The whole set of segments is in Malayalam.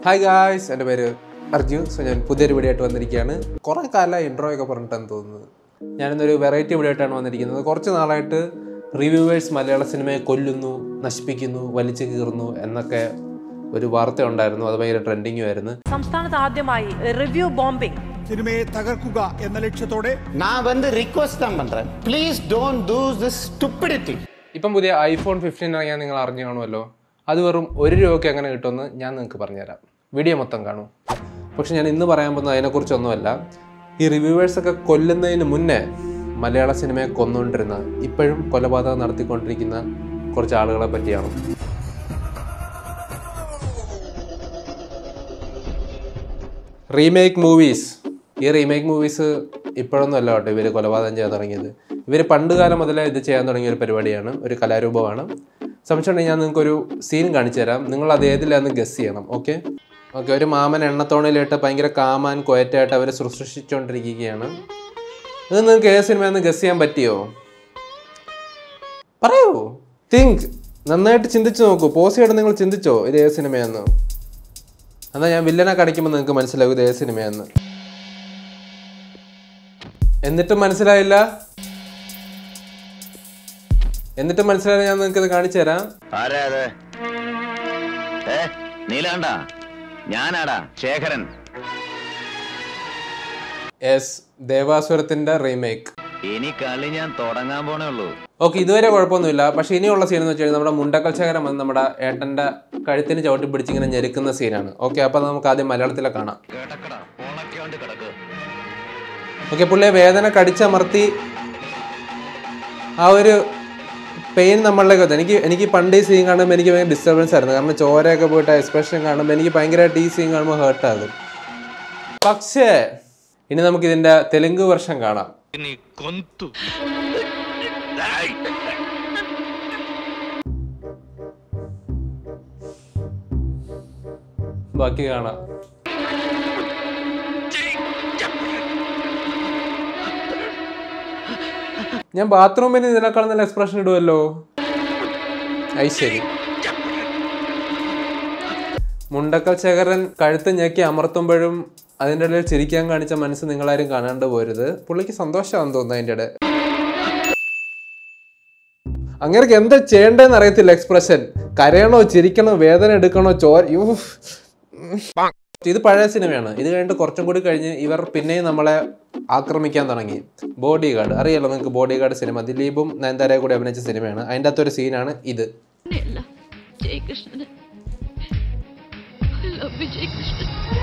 ഹായ് ഗായ്സ് എൻ്റെ പേര് അർജുൻ സോ ഞാൻ പുതിയൊരു വീഡിയോ ആയിട്ട് വന്നിരിക്കുകയാണ് കുറേ കാലം ഇൻട്രോ ഒക്കെ പറഞ്ഞിട്ടാണ് തോന്നുന്നത് ഞാനിന്നൊരു വെറൈറ്റി വീഡിയോ ആയിട്ടാണ് വന്നിരിക്കുന്നത് കുറച്ച് നാളായിട്ട് റിവ്യൂവേഴ്സ് മലയാള സിനിമയെ കൊല്ലുന്നു നശിപ്പിക്കുന്നു വലിച്ചു കീറുന്നു എന്നൊക്കെ ഒരു വാർത്ത ഉണ്ടായിരുന്നു അത് ഭയങ്കര ട്രെൻഡിങ്ങും ആയിരുന്നു സംസ്ഥാനത്ത് ആദ്യമായി റിവ്യൂ ബോംബിംഗ് സിനിമയെ തകർക്കുക എന്ന ലക്ഷ്യത്തോടെ நான் வந்து ரிக்வஸ்ட் தான் பண்றேன் please don't do this stupidity ഇപ്പം പുതിയ ഐഫോൺ ഫിഫ്റ്റീൻ ഇറങ്ങിയാൽ നിങ്ങൾ അറിഞ്ഞു കാണുമല്ലോ അത് വെറും ഒരു രൂപയ്ക്ക് എങ്ങനെ കിട്ടുമെന്ന് ഞാൻ നിങ്ങൾക്ക് പറഞ്ഞുതരാം വീഡിയോ മൊത്തം കാണും പക്ഷെ ഞാൻ ഇന്ന് പറയാൻ പോകുന്നത് അതിനെക്കുറിച്ചൊന്നുമല്ല ഈ റിവ്യൂവേഴ്സ് ഒക്കെ കൊല്ലുന്നതിന് മുന്നേ മലയാള സിനിമയെ കൊന്നുകൊണ്ടിരുന്ന ഇപ്പോഴും കൊലപാതകം നടത്തിക്കൊണ്ടിരിക്കുന്ന കുറച്ച് ആളുകളെ പറ്റിയാണ് റീമേക്ക് മൂവീസ് ഈ റീമേക്ക് മൂവീസ് ഇപ്പോഴൊന്നും അല്ല കേട്ടോ ഇവർ കൊലപാതകം ചെയ്യാൻ തുടങ്ങിയത് ഇവർ പണ്ട് കാലം മുതലേ ഇത് ചെയ്യാൻ തുടങ്ങിയ ഒരു പരിപാടിയാണ് ഒരു കലാരൂപമാണ് സംശയമുണ്ടെങ്കിൽ ഞാൻ നിങ്ങൾക്കൊരു സീൻ കാണിച്ചു തരാം നിങ്ങൾ അത് ഏതിലാന്ന് ഗസ് ചെയ്യണം ഓക്കെ ഓക്കെ ഒരു മാമൻ എണ്ണത്തോണിലിട്ട് ഭയങ്കര കാമാൻ കൊയറ്റായിട്ട് അവർ സൃഷ്ടിച്ചുകൊണ്ടിരിക്കുകയാണ് ഇത് നിങ്ങൾക്ക് ഏത് സിനിമയെന്ന് ഗസ് ചെയ്യാൻ പറ്റിയോ പറയൂ തിങ്ക് നന്നായിട്ട് ചിന്തിച്ചു നോക്കൂ പോസ് ചെയ്ത് നിങ്ങൾ ചിന്തിച്ചോ ഇത് ഏത് സിനിമയെന്ന് എന്നാൽ ഞാൻ വില്ലനെ കടിക്കുമ്പോൾ നിങ്ങൾക്ക് മനസ്സിലാവും ഇത് ഏത് സിനിമയെന്ന് എന്നിട്ടും മനസ്സിലായില്ല എന്നിട്ടും മനസ്സിലായില്ല ഞാൻ നിങ്ങൾക്ക് ഇത് കാണിച്ചു തരാം ആരാ അത് ഏ നീലാണ്ട ഞാനാടാ ശേഖരൻ എസ് ദേവാസുരത്തിന്റെ റീമേക്ക് ഇനി കളി ഞാൻ തുടങ്ങാൻ പോണേ ഉള്ളൂ ഓക്കെ ഇതുവരെ കുഴപ്പമൊന്നുമില്ല പക്ഷെ ഇനിയുള്ള സീൻ എന്ന് വെച്ച് കഴിഞ്ഞാൽ നമ്മുടെ മുണ്ടക്കൽ ശേഖരം വന്ന് നമ്മുടെ ഏട്ടന്റെ കഴുത്തിന് ചവിട്ടി പിടിച്ച് ഇങ്ങനെ ഞെരുക്കുന്ന സീനാണ് ഓക്കെ അപ്പൊ നമുക്ക് ആദ്യം മലയാളത്തിലെ കാണാം കിടക്കടാ ഉണക്കാണ്ട് കിടക്ക് ഓക്കെ പുള്ളിയെ വേദന കടിച്ചമർത്തി ആ ഒരു പെയിൻ നമ്മളിലേക്ക് എത്തും എനിക്ക് എനിക്ക് പണ്ട് ഈ സീൻ കാണുമ്പോൾ എനിക്ക് ഭയങ്കര ഡിസ്റ്റർബൻസ് ആയിരുന്നു കാരണം ചോരയൊക്കെ പോയിട്ട് എക്സ്പ്രഷൻ കാണുമ്പോൾ എനിക്ക് ഭയങ്കരമായിട്ട് ഈ സീൻ കാണുമ്പോൾ ഹേർട്ടാകും പക്ഷേ ഇനി നമുക്ക് ഇതിന്റെ തെലുങ്ക് വെർഷൻ കാണാം ബാക്കി കാണാം ഞാൻ ബാത്റൂമിന് ഇതിനേക്കാൾ നല്ല എക്സ്പ്രഷൻ ഇടുമല്ലോ ഐ ശരി മുണ്ടക്കൽ ശേഖരൻ കഴുത്ത് ഞെക്കി അമർത്തുമ്പോഴും അതിൻ്റെ ഇടയിൽ ചിരിക്കാൻ കാണിച്ച മനസ്സ് നിങ്ങളാരും കാണാണ്ട് പോരുത് പുള്ളിക്ക് സന്തോഷമാണെന്ന് തോന്നുന്നു അതിൻ്റെ ഇടയിൽ അങ്ങനെയൊക്കെ എന്താ ചെയ്യേണ്ടതെന്ന് അറിയത്തില്ല എക്സ്പ്രഷൻ കരയണോ ചിരിക്കണോ വേദന എടുക്കണോ ചോര യ്യോ. ഇത് പഴയ സിനിമയാണ് ഇത് കഴിഞ്ഞിട്ട് കുറച്ചും കൂടി കഴിഞ്ഞ് ഇവർ പിന്നെയും നമ്മളെ ആക്രമിക്കാൻ തുടങ്ങി ബോഡി ഗാർഡ് അറിയാലോ നിങ്ങൾക്ക് ബോഡി ഗാർഡ് സിനിമ ദിലീപും നയൻതാരയെ കൂടി അഭിനയിച്ച സിനിമയാണ് അതിൻ്റെ അകത്തൊരു സീനാണ് ഇത് ಎಲ್ಲ Jai Krishnan I love you Jai Krishna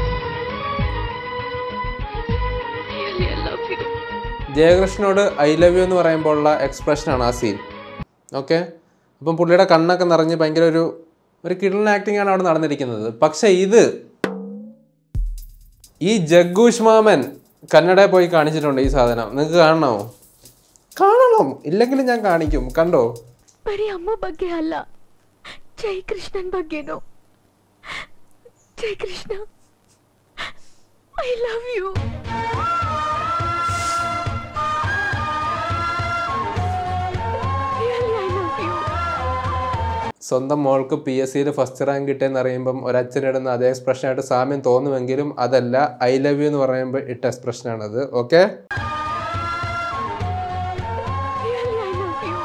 really I love you ജയകൃഷ്ണനോട് ഐ ലവ് യു എന്ന് പറയുമ്പോൾ ഉള്ള എക്സ്പ്രഷനാണ് ആ സീൻ ഓക്കെ അപ്പം പുള്ളിയുടെ കണ്ണൊക്കെ നിറഞ്ഞ് ഭയങ്കര ഒരു ഒരു കിടലൻ ആക്ടിംഗ് ആണ് അവിടെ നടന്നിരിക്കുന്നത് പക്ഷെ ഇത് ഈ ജഗ്ഗൂഷ് മാമൻ കന്നഡയിൽ പോയി കാണിച്ചിട്ടുണ്ട് ഈ സാധനം നിങ്ങൾക്ക് കാണണോ കാണണം ഇല്ലെങ്കിലും ഞാൻ കാണിക്കും കണ്ടോ ಬರೀ ಅಮ್ಮ ಬಗ್ಗೆ ಅಲ್ಲ ಜೈ ಕೃಷ್ಣನ್ ಬಗ್ಗೆನೋ Jai Krishna I love you really I love you സ്വന്തം മോൾക്ക് പി എസ് സിയിൽ ഫസ്റ്റ് റാങ്ക് കിട്ടിയെന്ന് അറിയുമ്പം ഒരച്ഛനിടുന്ന അതേ എക്സ്പ്രഷനായിട്ട് സാമ്യം തോന്നുമെങ്കിലും അതല്ല ഐ ലവ് യു എന്ന് പറയുമ്പോൾ ഇട്ട എക്സ്പ്രഷനാണത് okay really I love you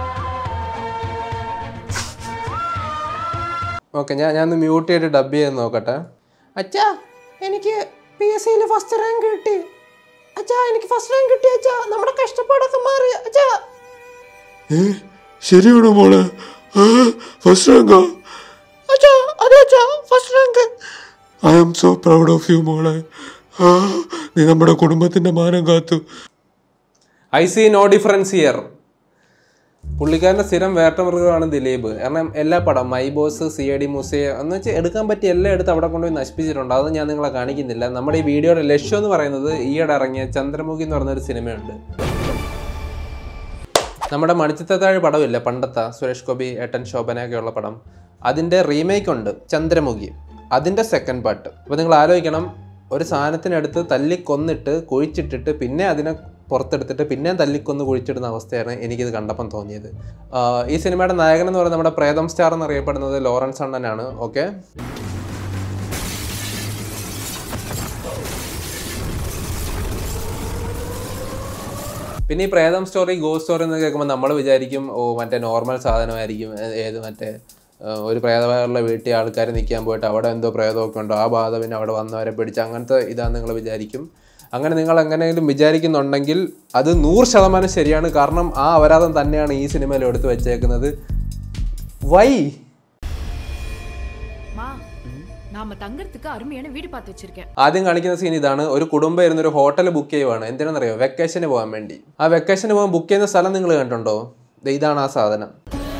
okay ഞാൻ ഞാൻ ഒന്ന് മ്യൂട്ട് ചെയ്തിട്ട് ഡബ് ചെയ്ത് നോക്കട്ടെ അച്ഛാ എനിക്ക് പി എസ് സിയിൽ ഫസ്റ്റ് റാങ്ക് കിട്ടി അച്ഛാ എനിക്ക് ഫസ്റ്റ് റാങ്ക് കിട്ടി അച്ഛാ നമ്മുടെ കഷ്ടപ്പാടൊക്കെ മാറി അച്ഛാ ഏ ശരിയാണോ മോളെ ഫസ്റ്റ് റാങ്കോ അച്ഛാ അതെ അച്ഛാ first rank I am so proud of you മോളെ ആ, നീ നമ്മുടെ കുടുംബത്തിന്റെ മാനം കാത്തു I see no difference here പുള്ളിക്കാരൻ്റെ സ്ഥിരം വേട്ടമൃഗമാണ് ദിലീപ് കാരണം എല്ലാ പടം My Boss C I D Moosa എന്ന് വെച്ചാൽ എടുക്കാൻ പറ്റിയ എല്ലാം എടുത്ത് അവിടെ കൊണ്ടുപോയി നശിപ്പിച്ചിട്ടുണ്ട് അത് ഞാൻ നിങ്ങളെ കാണിക്കുന്നില്ല നമ്മുടെ ഈ വീഡിയോയുടെ ലക്ഷ്യം എന്ന് പറയുന്നത് ഈയിടെ ഇറങ്ങിയ ചന്ദ്രമുഖി എന്ന് പറയുന്ന ഒരു സിനിമയുണ്ട് നമ്മുടെ മണിച്ചിത്തത്താഴ് പടമില്ല പണ്ടത്തെ സുരേഷ് ഗോപി ഏട്ടൻ ശോഭനയൊക്കെ ഉള്ള പടം അതിൻ്റെ റീമേക്ക് ഉണ്ട് ചന്ദ്രമുഖി അതിൻ്റെ സെക്കൻഡ് പാർട്ട് അപ്പോൾ നിങ്ങൾ ആലോചിക്കണം ഒരു സാധനത്തിനടുത്ത് തല്ലിക്കൊന്നിട്ട് കുഴിച്ചിട്ടിട്ട് പിന്നെ അതിനെ പുറത്തെടുത്തിട്ട് പിന്നെ തല്ലിക്കൊന്ന് കുഴിച്ചിടുന്ന അവസ്ഥയാണ് എനിക്കിത് കണ്ടപ്പം തോന്നിയത് ആഹ് ഈ സിനിമയുടെ നായകൻ എന്ന് പറയുന്നത് നമ്മുടെ പ്രേതം സ്റ്റാർ എന്നറിയപ്പെടുന്നത് ലോറൻസ് അണ്ണനാണ് ഓക്കെ പിന്നെ ഈ പ്രേതം സ്റ്റോറി ഗോ സ്റ്റോറി എന്ന് കേൾക്കുമ്പോൾ നമ്മൾ വിചാരിക്കും ഓ മറ്റേ നോർമൽ സാധനമായിരിക്കും ഏ- ഏത് മറ്റേ ആ, ഒരു പ്രേതമായുള്ള വീട്ടിൽ ആൾക്കാർ നിൽക്കാൻ പോയിട്ട് അവിടെ എന്തോ പ്രേതമൊക്കെ ഉണ്ടോ ആ ബാധ പിന്നെ അവിടെ വന്നവരെ പിടിച്ച് അങ്ങനത്തെ ഇതാന്ന് നിങ്ങൾ വിചാരിക്കും അങ്ങനെ നിങ്ങൾ എങ്ങനെയെങ്കിലും വിചാരിക്കുന്നുണ്ടെങ്കിൽ അത് നൂറ് ശതമാനം ശരിയാണ് കാരണം ആ അപരാധം തന്നെയാണ് ഈ സിനിമയിൽ എടുത്തു വെച്ചേക്കുന്നത് വൈ மா நாம தங்கறதுக்கு அருமையான வீடு பார்த்து வச்சிருக்கேன் ആദ്യം കാണിക്കുന്ന സീൻ ഇതാണ് ഒരു കുടുംബം ഇരുന്ന് ഒരു ഹോട്ടൽ ബുക്ക് ചെയ്യുവാണ് എന്തിനാണെന്നറിയോ വെക്കേഷന് പോകാൻ വേണ്ടി ആ വെക്കേഷന് പോകാൻ ബുക്ക് ചെയ്യുന്ന സ്ഥലം നിങ്ങൾ കണ്ടിട്ടുണ്ടോ ദേ ഇതാണ് ആ സാധനം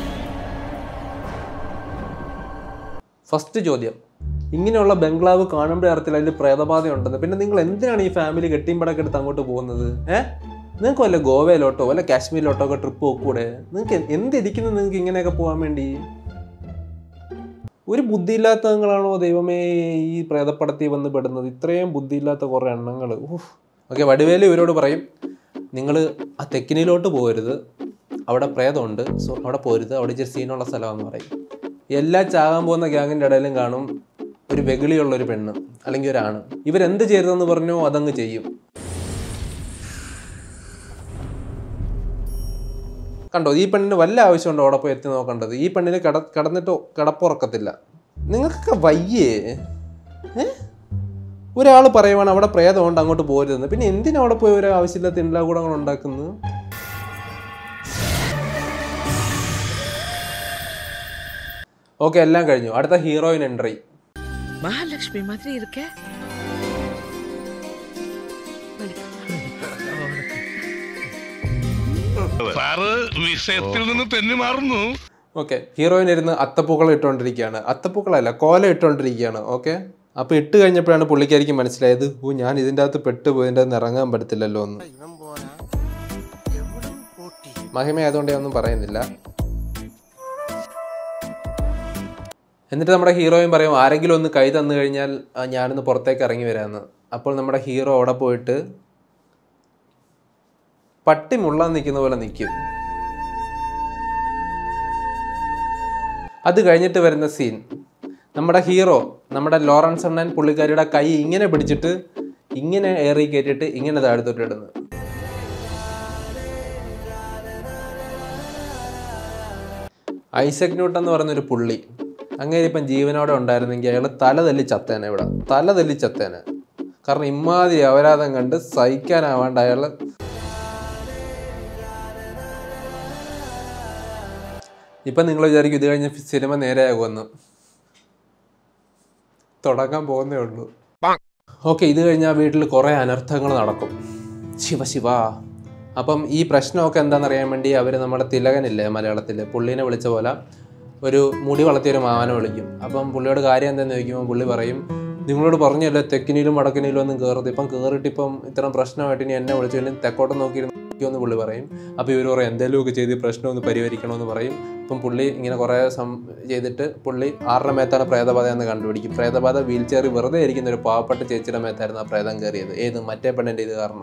ഫസ്റ്റ് ചോദ്യം ഇങ്ങനെയുള്ള ബംഗ്ലാവ് കാണുമ്പോൾ അറിയത്തില്ല അതിൽ പ്രേതബാധ ഉണ്ടെന്ന് പിന്നെ നിങ്ങൾ എന്തിനാണ് ഈ ഫാമിലി കെട്ടിമ്പടൊക്കെ എടുത്ത് അങ്ങോട്ട് പോകുന്നത് ഏഹ് നിങ്ങൾക്ക് വല്ല ഗോവയിലോട്ടോ വല്ല കാശ്മീരിലോട്ടോ ഒക്കെ ട്രിപ്പ് പോക്കൂടെ നിങ്ങൾക്ക് എന്തിരിക്കുന്നു നിങ്ങൾക്ക് ഇങ്ങനെയൊക്കെ പോകാൻ വേണ്ടി ഒരു ബുദ്ധിയില്ലാത്തങ്ങളാണോ ദൈവമേ ഈ പ്രേതപ്പടത്തിൽ വന്ന് പെടുന്നത് ഇത്രയും ബുദ്ധിയില്ലാത്ത കുറേ എണ്ണങ്ങൾ ഓക്കെ വടിവേലി ഇവരോട് പറയും നിങ്ങൾ ആ തെക്കിനിലോട്ട് പോകരുത് അവിടെ പ്രേതമുണ്ട് സോ അവിടെ പോരുത് അവിടെ ഇച്ചിരി സീനുള്ള സ്ഥലമാണെന്ന് പറയും എല്ലാ ചാകാൻ പോകുന്ന ഗ്യാങ്ങിൻ്റെ ഇടയിലും കാണും ഒരു വെകിളിയുള്ള ഒരു പെണ്ണ് അല്ലെങ്കിൽ ഒരാണ് ഇവരെന്ത് ചെയ്തതെന്ന് പറഞ്ഞോ അതങ്ങ് ചെയ്യും കണ്ടോ ഈ പെണ്ണിന് വല്ല ആവശ്യമുണ്ടോ അവിടെ പോയി എത്തി നോക്കേണ്ടത് ഈ പെണ്ണിന് കിട കിടന്നിട്ട് കിടപ്പുറക്കത്തില്ല നിങ്ങൾക്കൊക്കെ വയ്യേ ഏ ഒരാൾ പറയുവാണ് അവിടെ പ്രേതമുണ്ട് അങ്ങോട്ട് പോരുതെന്ന് പിന്നെ എന്തിനാ അവിടെ പോയി ഒരു ആവശ്യമില്ലാത്ത ഇണ്ടാകൂടങ്ങൾ ഉണ്ടാക്കുന്നത് ഓക്കെ എല്ലാം കഴിഞ്ഞു അടുത്ത ഹീറോയിൻ എൻട്രി மகாலட்சுமி மாதிரி இருக்க സാറ് വിഷയത്തിൽ നിന്ന് തെന്നി മാറുന്നു ഓക്കെ ഹീറോയിൻ ഇരുന്ന് അത്തപ്പൂക്കൾ ഇട്ടുകൊണ്ടിരിക്കുകയാണ് അത്തപ്പൂക്കളല്ല കോല ഇട്ടുകൊണ്ടിരിക്കുകയാണ് ഓക്കെ അപ്പോൾ ഇട്ട് കഴിഞ്ഞപ്പോഴാണ് പുള്ളിക്കാരിക്ക് മനസ്സിലായത് ഓ ഞാൻ ഇതിൻ്റെ അകത്ത് പെട്ടുപോയി ഇതിൻ്റെ അകത്ത് ഇറങ്ങാൻ പറ്റത്തില്ലല്ലോ എന്ന് മഹിമയായതുകൊണ്ട് ഞാൻ ഒന്നും പറയുന്നില്ല എന്നിട്ട് നമ്മുടെ ഹീറോയും പറയും ആരെങ്കിലും ഒന്ന് കൈ തന്നു കഴിഞ്ഞാൽ ആ, ഞാനൊന്ന് പുറത്തേക്ക് ഇറങ്ങി വരാമെന്ന് അപ്പോൾ നമ്മുടെ ഹീറോ അവിടെ പോയിട്ട് പട്ടി മുള്ളാൻ നിൽക്കുന്ന പോലെ നിൽക്കും അത് കഴിഞ്ഞിട്ട് വരുന്ന സീൻ നമ്മുടെ ഹീറോ നമ്മുടെ ലോറൻസ് അണ്ണൻ പുള്ളിക്കാരിയുടെ കൈ ഇങ്ങനെ പിടിച്ചിട്ട് ഇങ്ങനെ ഏറി കയറ്റിയിട്ട് ഇങ്ങനെ താഴ്ത്തോട്ട് ഇടുന്നു ഐസക് ന്യൂട്ടൻ എന്ന് പറയുന്നൊരു പുള്ളി അങ്ങനെ ഇപ്പം ജീവനോടെ ഉണ്ടായിരുന്നെങ്കിൽ അയാൾ തല തല്ലി ചത്തേനെ ഇവിടെ തല തല്ലി ചത്തേനെ കാരണം ഇമാതിരി അപരാധം കണ്ട് സഹിക്കാനാവാണ്ട് അയാൾ ഇപ്പം നിങ്ങൾ വിചാരിക്കും ഇത് കഴിഞ്ഞ് സിനിമ നേരെയാകുമെന്ന് തുടങ്ങാൻ പോകുന്നേ ഉള്ളൂ ഓക്കെ ഇത് കഴിഞ്ഞാൽ വീട്ടിൽ കുറേ അനർത്ഥങ്ങൾ നടക്കും ശിവ ശിവ അപ്പം ഈ പ്രശ്നമൊക്കെ എന്താണെന്നറിയാൻ വേണ്ടി അവർ നമ്മുടെ തിലകനില്ലേ മലയാളത്തിൽ പുള്ളീനെ വിളിച്ച പോലെ ഒരു മുടി വളർത്തിയൊരു മാവനെ വിളിക്കും അപ്പം പുള്ളിയോട് കാര്യം എന്താണെന്ന് ചോദിക്കുമ്പോൾ പുള്ളി പറയും നിങ്ങളോട് പറഞ്ഞല്ലോ തെക്കിനിലും വടക്കിനിലും ഒന്നും കയറരുത് ഇപ്പം കയറിയിട്ട് ഇപ്പം ഇത്രയും പ്രശ്നമായിട്ട് ഇനി എന്നെ വിളിച്ചു കഴിഞ്ഞാൽ തെക്കോട്ട് നോക്കിയിരുന്ന് പുള്ളി പറയും അപ്പോൾ ഇവർ പറയും എന്തെങ്കിലുമൊക്കെ ചെയ്ത് ഈ പ്രശ്നം ഒന്ന് പരിഹരിക്കണമെന്ന് പറയും അപ്പം പുള്ളി ഇങ്ങനെ കുറേ സം ചെയ്തിട്ട് പുള്ളി ആരുടെ മേത്താണ് പ്രേതബാധ എന്ന് കണ്ടുപിടിക്കും പ്രേതബാധ വീൽ ചെയറിൽ വെറുതെ ഇരിക്കുന്ന ഒരു പാവപ്പെട്ട ചേച്ചിയുടെ മേത്തായിരുന്നു ആ പ്രേതം കയറിയത് ഏത് മറ്റേ പെണ്ണിൻ്റെ ഇത് കാരണം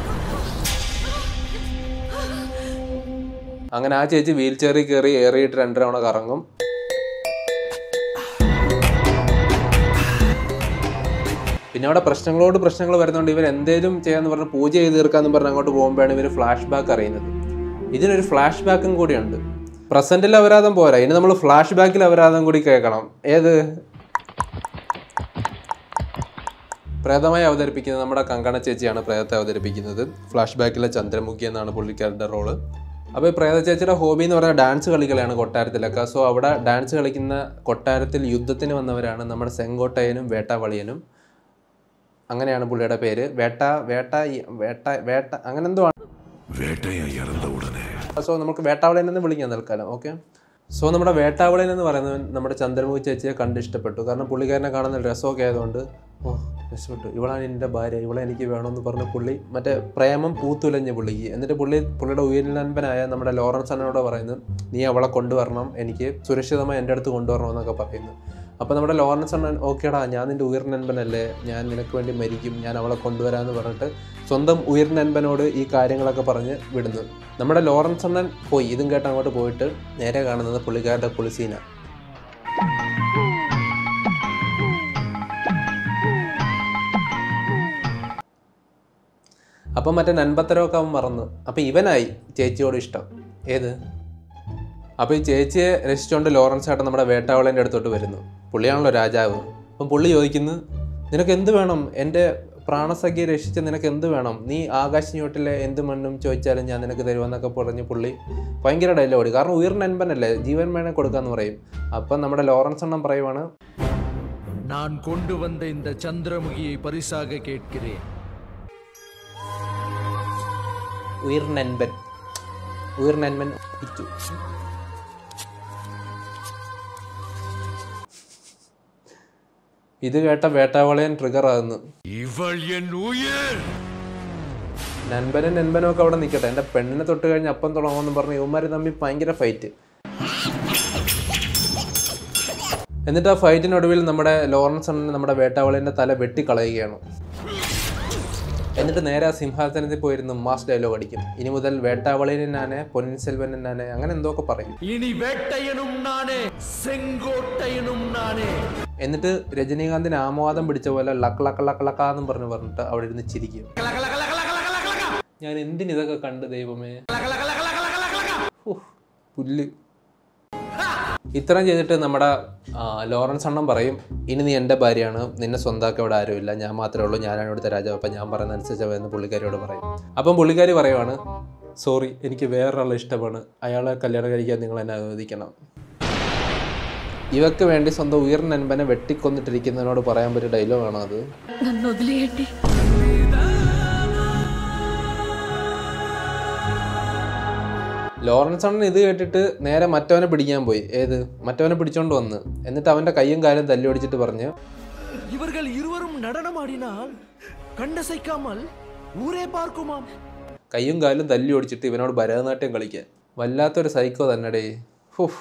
അങ്ങനെ ആ ചേച്ചി വീൽ ചെയറിൽ കയറി ഏറിയിട്ട് രണ്ട് തവണ കറങ്ങും പിന്നെ അവിടെ പ്രശ്നങ്ങളോട് പ്രശ്നങ്ങൾ വരുന്നതുകൊണ്ട് ഇവർ എന്തേലും ചെയ്യാന്ന് പറഞ്ഞ് പൂജ ചെയ്ത് തീർക്കാന്ന് പറഞ്ഞ് അങ്ങോട്ട് പോകുമ്പോഴാണ് ഇവർ ഫ്ലാഷ് ബാക്ക് അറിയുന്നത് ഇതിനൊരു ഫ്ലാഷ് ബാക്കും കൂടിയുണ്ട് പ്രസന്റിൽ അപരാധം പോരാ ഇനി നമ്മൾ ഫ്ലാഷ് ബാക്കിൽ അപരാധം കൂടി കേൾക്കണം ഏത് പ്രേതമായി അവതരിപ്പിക്കുന്നത് നമ്മുടെ കങ്കണ ചേച്ചിയാണ് പ്രേതത്തെ അവതരിപ്പിക്കുന്നത് ഫ്ലാഷ് ബാക്കിലെ ചന്ദ്രമുഖി എന്നാണ് പുള്ളിക്കാരുടെ റോള് അപ്പോൾ ഈ പ്രേത ചേച്ചിയുടെ ഹോബി എന്ന് പറഞ്ഞാൽ ഡാൻസ് കളികളാണ് കൊട്ടാരത്തിലൊക്കെ സോ അവിടെ ഡാൻസ് കളിക്കുന്ന കൊട്ടാരത്തിൽ യുദ്ധത്തിന് വന്നവരാണ് നമ്മുടെ സെങ്കോട്ടയനും വേട്ടാവളിയനും അങ്ങനെയാണ് പുള്ളിയുടെ പേര് വേട്ട വേട്ട വേട്ട വേട്ട അങ്ങനെ എന്തോ ആണ് സോ നമുക്ക് വേട്ടാവളയൻ എന്ന് വിളിക്കാം തൽക്കാലം ഓക്കെ സോ നമ്മുടെ വേട്ടാവളയൻ എന്ന് പറയുന്നവൻ നമ്മുടെ ചന്ദ്രമുഖി ചേച്ചിയെ കണ്ട് ഇഷ്ടപ്പെട്ടു കാരണം പുള്ളിക്കാരനെ കാണുന്ന രസമൊക്കെ ആയതുകൊണ്ട് ഓ ഇഷ്ടപ്പെട്ടു ഇവളാണ് എൻ്റെ ഭാര്യ ഇവളെ എനിക്ക് വേണമെന്ന് പറഞ്ഞ് പുള്ളി മറ്റേ പ്രേമം പൂത്തുലഞ്ഞ് പുള്ളിക്ക് എന്നിട്ട് പുള്ളി പുള്ളിയുടെ ഉയരിനൻപനായ നമ്മുടെ ലോറൻസ് അണ്ണനോട് പറയുന്നു നീ അവളെ കൊണ്ടുവരണം എനിക്ക് സുരക്ഷിതമായി എൻ്റെ അടുത്ത് കൊണ്ടുവരണം എന്നൊക്കെ പറയുന്നു അപ്പോൾ നമ്മുടെ ലോറൻസ് അണ്ണൻ ഓക്കേടാ ഞാൻ നിൻ്റെ ഉയർനൻപനല്ലേ ഞാൻ നിനക്ക് വേണ്ടി മരിക്കും ഞാൻ അവളെ കൊണ്ടുവരാമെന്ന് പറഞ്ഞിട്ട് സ്വന്തം ഉയർനൻപനോട് ഈ കാര്യങ്ങളൊക്കെ പറഞ്ഞ് വിടുന്നു നമ്മുടെ ലോറൻസ് അണ്ണൻ പോയി ഇതും കേട്ട് അങ്ങോട്ട് പോയിട്ട് നേരെ കാണുന്നത് പുള്ളിക്കാരുടെ കുളിസീന അപ്പം മറ്റേ നൻപത്തരമൊക്കെ അവൻ മറന്നു അപ്പം ഇവനായി ചേച്ചിയോട് ഇഷ്ടം ഏത് അപ്പോൾ ഈ ചേച്ചിയെ രക്ഷിച്ചുകൊണ്ട് ലോറൻസ് ഏട്ടൻ നമ്മുടെ വേട്ടാവളേൻ്റെ അടുത്തോട്ട് വരുന്നു പുള്ളിയാണല്ലോ രാജാവ് അപ്പം പുള്ളി ചോദിക്കുന്നു നിനക്ക് എന്ത് വേണം എൻ്റെ പ്രാണസഖ്യെ രക്ഷിച്ച് നിനക്ക് എന്ത് വേണം നീ ആകാശിഞ്ഞോട്ടിലെ എന്ത് മണ്ണും ചോദിച്ചാലും ഞാൻ നിനക്ക് തരുമെന്നൊക്കെ പറഞ്ഞ് പുള്ളി ഭയങ്കര ഡയലോഗ് കാരണം ഉയർന്ന നൻപനല്ലേ ജീവൻ വേണേ കൊടുക്കാന്ന് പറയും അപ്പം നമ്മുടെ ലോറൻസ് എണ്ണം പറയുവാണ് நான் கொண்டு வந்த இந்த சந்திரமுகியை பரிசாக கேட்கிறேன் ഉയർ നൻപൻ ഉയർ നൻപൻ ഇച്ചു ഇത് കേട്ട വേട്ടാവളയൻ ട്രിഗർ ആകുന്നു ഇവൾ എൻ ഉയർ നൻപനും നൻപനും ഒക്കെ അവിടെ നിൽക്കട്ടെ എൻ്റെ പെണ്ണിനെ തൊട്ട് കഴിഞ്ഞ് അപ്പം തുടങ്ങുമെന്ന് പറഞ്ഞ് ഇവന്മാർ തമ്മിൽ ഭയങ്കര ഫൈറ്റ് എന്നിട്ട് ആ ഫൈറ്റിനൊടുവിൽ നമ്മുടെ ലോറൻസ് അണ്ണൻ നമ്മുടെ വേട്ടാവളേൻ്റെ തല വെട്ടിക്കളയുകയാണ് എന്നിട്ട് നേരെ ആ സിംഹാസനത്തിൽ പോയിരുന്ന് മാസ് ഡയലോഗ് അടിക്കും ഇനി മുതൽ വേട്ടാവളേനും നാനെ പൊന്നിൻ സെൽവനും നാനെ അങ്ങനെ എന്തൊക്കെ പറയും இனி வேட்டையனும் நானே செங்கோட்டையனும் நானே എന്നിട്ട് രജനീകാന്തിന് ആമോദം പിടിച്ച പോലെ ലക്ക് ലക്ക് ലക്ക് ലക്കാന്നും പറഞ്ഞു പറഞ്ഞിട്ട് അവിടെ ഇരുന്ന് ചിരിക്കും ഞാൻ എന്തിനിതൊക്കെ കണ്ട് ദൈവമേ ഉഫ്, പുല്ല് ഇത്രയും ചെയ്തിട്ട് നമ്മുടെ ആ, ലോറൻസ് അണ്ണൻ പറയും ഇനി നീ എൻ്റെ ഭാര്യയാണ് നിന്നെ സ്വന്തമാക്കി അവിടെ ആരുമില്ല ഞാൻ മാത്രമേ ഉള്ളൂ ഞാനാണ് ഇവിടുത്തെ രാജാവ് അപ്പം ഞാൻ പറയുന്ന അനുസരിച്ച് എന്ന് പുള്ളിക്കാരിയോട് പറയും അപ്പം പുള്ളിക്കാരി പറയുവാണ് സോറി എനിക്ക് വേറൊരാളെ ഇഷ്ടമാണ് അയാളെ കല്യാണം കഴിക്കാൻ നിങ്ങൾ എന്നെ അനുവദിക്കണം ഇവക്ക് വേണ്ടി സ്വന്തം ഉയർന്ന നൻപനെ വെട്ടിക്കൊന്നിട്ടിരിക്കുന്നതിനോട് പറയാൻ പറ്റിയ ഡയലോഗാണോ അത് నన్ను వదిలేయండి ലോറൻസ് അണ്ണൻ ഇത് കേട്ടിട്ട് നേരെ മറ്റവനെ പിടിക്കാൻ പോയി ഏത് മറ്റവനെ പിടിച്ചോണ്ട് വന്ന് എന്നിട്ട് അവന്റെ കയ്യും കാലും തല്ലി ഓടിച്ചിട്ട് പറഞ്ഞു இவர்கள் இருவரும் நடனமாடினால் கண்டசைக்காமல் ஊரே பார்க்குமாம் കയ്യും കാലും തല്ലി ഓടിച്ചിട്ട് ഇവനോട് ഭരതനാട്യം കളിക്കാൻ വല്ലാത്തൊരു സൈക്കോ തന്നെടേ ഹുഫ്.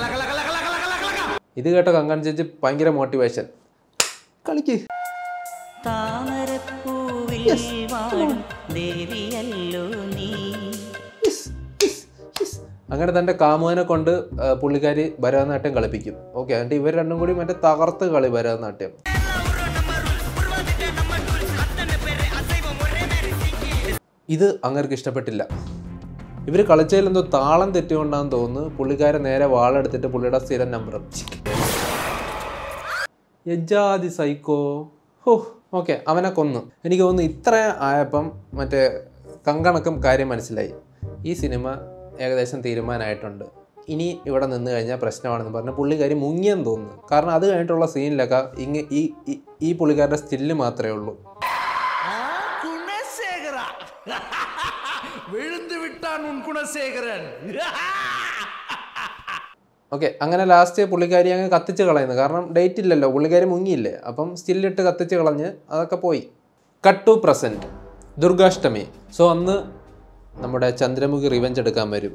ഇത് കേട്ട കങ്കൺ ചേച്ചി ഭയങ്കര മോട്ടിവേഷൻ കളിക്ക് താമരപ്പൂവിൽ വാഴും ദേവിയല്ലോ നീ അങ്ങനെ തൻ്റെ കാമുകനെ കൊണ്ട് ആ, പുള്ളിക്കാരി ഭരതനാട്യം കളിപ്പിക്കും ഓക്കെ എന്നിട്ട് ഇവർ രണ്ടും കൂടി മറ്റേ തകർത്ത് കളി ഭരതനാട്യം ഇത് അങ്ങർക്ക് ഇഷ്ടപ്പെട്ടില്ല ഇവർ കളിച്ചതിൽ എന്തോ താളം തെറ്റുകൊണ്ടാന്ന് തോന്നുന്നു പുള്ളിക്കാരൻ നേരെ വാളെടുത്തിട്ട് പുള്ളിയുടെ സ്ഥിരം നമ്പറും യജാതി സൈക്കോ ഹോ ഓക്കെ അവനെ കൊന്നു എനിക്ക് തോന്നുന്നു ഇത്ര ആയപ്പം മറ്റേ കങ്കണക്കും കാര്യം മനസ്സിലായി ഈ സിനിമ ഏകദേശം തീരുമാനമായിട്ടുണ്ട് ഇനി ഇവിടെ നിന്ന് കഴിഞ്ഞാൽ പ്രശ്നമാണെന്ന് പറഞ്ഞ് പുള്ളിക്കാരി മുങ്ങിയെന്ന് തോന്നുന്നു കാരണം അത് കഴിഞ്ഞിട്ടുള്ള സീനിലൊക്കെ ഇങ്ങ ഈ ഈ- ഈ പുള്ളിക്കാരുടെ സ്റ്റില്ല് മാത്രമേ ഉള്ളൂ குணசேகரா விழுந்து விட்டான் உன் குணசேகரன் ഓക്കെ അങ്ങനെ ലാസ്റ്റ് പുള്ളിക്കാരി അങ്ങ് കത്തിച്ച് കളയുന്നു കാരണം ഡേറ്റ് ഇല്ലല്ലോ പുള്ളിക്കാരി മുങ്ങിയില്ലേ അപ്പം സ്റ്റില്ലിട്ട് കത്തിച്ച് കളഞ്ഞ് അതൊക്കെ പോയി cut to present Durgashtami so അന്ന് നമ്മുടെ ചന്ദ്രമുഖി റിവെഞ്ച് എടുക്കാൻ വരും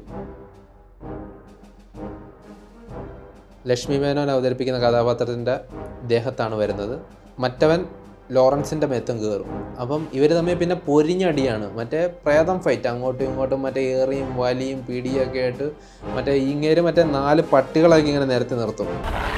ലക്ഷ്മി മേനോൻ അവതരിപ്പിക്കുന്ന കഥാപാത്രത്തിൻ്റെ ദേഹത്താണ് വരുന്നത് മറ്റവൻ ലോറൻസിൻ്റെ മേത്തും കയറും അപ്പം ഇവർ തമ്മിൽ പിന്നെ പൊരിഞ്ഞടിയാണ് മറ്റേ പ്രേതം ഫൈറ്റ് അങ്ങോട്ടും ഇങ്ങോട്ടും മറ്റേ ഏറിയും വലിയും പിടിയും ഒക്കെ ആയിട്ട് മറ്റേ ഇങ്ങേര് മറ്റേ നാല് പട്ടികളൊക്കെ ഇങ്ങനെ നിരത്തി നിർത്തും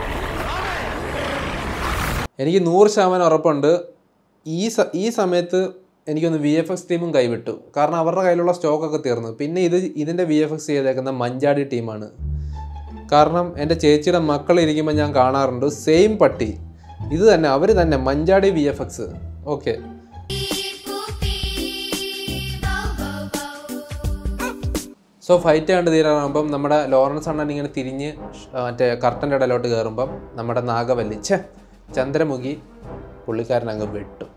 എനിക്ക് നൂറ് ശതമാനം ഉറപ്പുണ്ട് ഈ സ ഈ സമയത്ത് എനിക്കൊന്ന് വി എഫ് എക്സ് ടീമും കൈവിട്ടു കാരണം അവരുടെ കയ്യിലുള്ള സ്റ്റോക്കൊക്കെ തീർന്നു പിന്നെ ഇത് ഇതിൻ്റെ വി എഫ് എക്സ് ചെയ്തേക്കുന്ന മഞ്ചാടി ടീമാണ് കാരണം എൻ്റെ ചേച്ചിയുടെ മക്കൾ ഇരിക്കുമ്പോൾ ഞാൻ കാണാറുണ്ട് സെയിം പട്ടി ഇത് തന്നെ അവർ തന്നെ മഞ്ചാടി V F X okay so fight കണ്ട് തീരാറാകുമ്പം നമ്മുടെ ലോറൻസ് അണ്ണൻ ഇങ്ങനെ തിരിഞ്ഞ് ഷ്- ആ, മറ്റേ കർട്ടൻ്റെ ഇടയിലോട്ട് കയറുമ്പം നമ്മുടെ നാഗവല്ലി ഛേ ചന്ദ്രമുഖി പുള്ളിക്കാരൻ അങ്ങ് വെട്ടും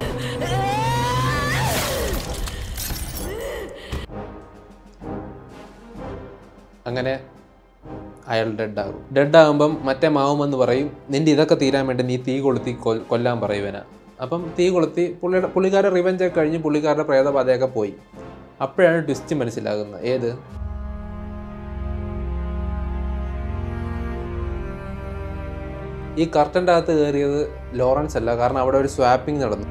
അങ്ങനെ അയാൾ ഡെഡ് ആകും ഡെഡ് ആകുമ്പം മറ്റേ മാവുമെന്ന് പറയും നിന്റെ ഇതൊക്കെ തീരാൻ വേണ്ടി നീ തീ കൊളുത്തി കൊൽ- കൊല്ലാൻ പറയുവന അപ്പം തീ കൊളുത്തി പുള്ളിയുടെ പുള്ളിക്കാരുടെ റിവെഞ്ച് ഒക്കെ കഴിഞ്ഞ് പുള്ളിക്കാരുടെ പ്രേതബാധയൊക്കെ പോയി അപ്പോഴാണ് ട്വിസ്റ്റ് മനസ്സിലാകുന്നത് ഏത് ഈ കർട്ടൻ്റെ അകത്ത് കയറിയത് ലോറൻസ് അല്ല കാരണം അവിടെ ഒരു സ്വാപ്പിംഗ് നടന്നു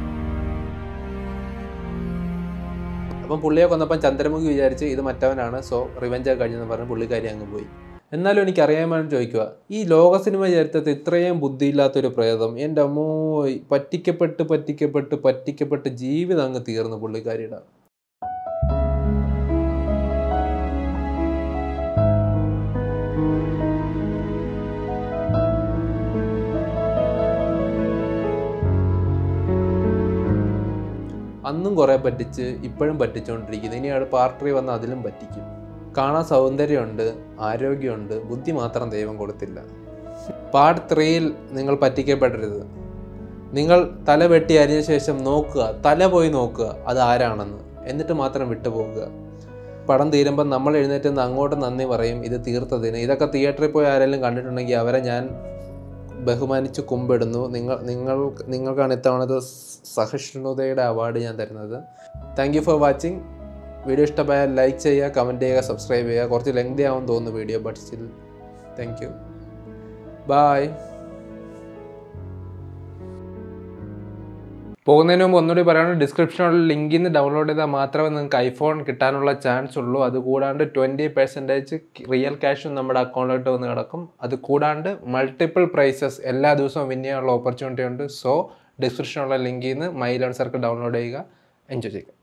അപ്പം പുള്ളിയെ കൊന്നപ്പം ചന്ദ്രമുഖി വിചാരിച്ച് ഇത് മറ്റവനാണ് സോ റിവെഞ്ച് കഴിഞ്ഞെന്ന് പറഞ്ഞ് പുള്ളിക്കാരി അങ്ങ് പോയി എന്നാലും എനിക്ക് അറിയാൻ ചോദിക്കുക ഈ ലോക സിനിമ ചരിത്രത്തിൽ ഇത്രയും ബുദ്ധിയില്ലാത്തൊരു പ്രേതം എൻ്റെ അമ്മോ പറ്റിക്കപ്പെട്ട് പറ്റിക്കപ്പെട്ട് പറ്റിക്കപ്പെട്ട് ജീവിതം അങ്ങ് തീർന്നു പുള്ളിക്കാരിയുടെ അന്നും കുറേ പറ്റിച്ച് ഇപ്പോഴും പറ്റിച്ചുകൊണ്ടിരിക്കുന്നു ഇനി അവിടെ പാർട്ടി വന്ന് അതിലും പറ്റിക്കും കാണാൻ സൗന്ദര്യമുണ്ട് ആരോഗ്യമുണ്ട് ബുദ്ധി മാത്രം ദൈവം കൊടുത്തില്ല പാർട്ട് ത്രീയിൽ നിങ്ങൾ പറ്റിക്കപ്പെടരുത് നിങ്ങൾ തല വെട്ടി അരിഞ്ഞ ശേഷം നോക്കുക തല പോയി നോക്കുക അത് ആരാണെന്ന് എന്നിട്ട് മാത്രം വിട്ടുപോകുക പടം തീരുമ്പോൾ നമ്മൾ എഴുന്നേറ്റ് നിന്ന് അങ്ങോട്ട് നന്ദി പറയും ഇത് തീർത്തതിന് ഇതൊക്കെ തിയേറ്ററിൽ പോയി ആരെങ്കിലും കണ്ടിട്ടുണ്ടെങ്കിൽ അവരെ ഞാൻ ബഹുമാനിച്ച് കുമ്പിടുന്നു നിങ്ങൾ നിങ്ങൾ നിങ്ങൾക്കാണ് ഇത്തവണത്തെ സഹിഷ്ണുതയുടെ അവാർഡ് ഞാൻ തരുന്നത് thank you for watching video ഇഷ്ടമായാൽ ലൈക്ക് ചെയ്യുക കമൻറ്റ് ചെയ്യുക സബ്സ്ക്രൈബ് ചെയ്യുക കുറച്ച് ലെങ്തി ആവും തോന്നുന്നു video but still thank you bye പോകുന്നതിന് മുമ്പ് ഒന്നുകൂടി പറയുന്നത് ഡിസ്ക്രിപ്ഷനുള്ള ലിങ്കിൽ നിന്ന് ഡൗൺലോഡ് ചെയ്താൽ മാത്രമേ നിങ്ങൾക്ക് ഐഫോൺ കിട്ടാനുള്ള ചാൻസ് ഉള്ളൂ അത് കൂടാണ്ട് ട്വൻറ്റി പെർസെൻറ്റേജ് റിയൽ ക്യാഷും നമ്മുടെ അക്കൗണ്ടിലോട്ട് വന്ന് കിടക്കും അത് കൂടാണ്ട് മൾട്ടിപ്പിൾ പ്രൈസസ് എല്ലാ ദിവസവും വിൻ ചെയ്യാനുള്ള ഓപ്പർച്യൂണിറ്റി ഉണ്ട് സോ ഡിസ്ക്രിപ്ഷനുള്ള ലിങ്കിൽ നിന്ന് മൈ ലേൺ സർക്കിൾ ഡൗൺലോഡ് ചെയ്യുക എൻജോയ് ചെയ്യുക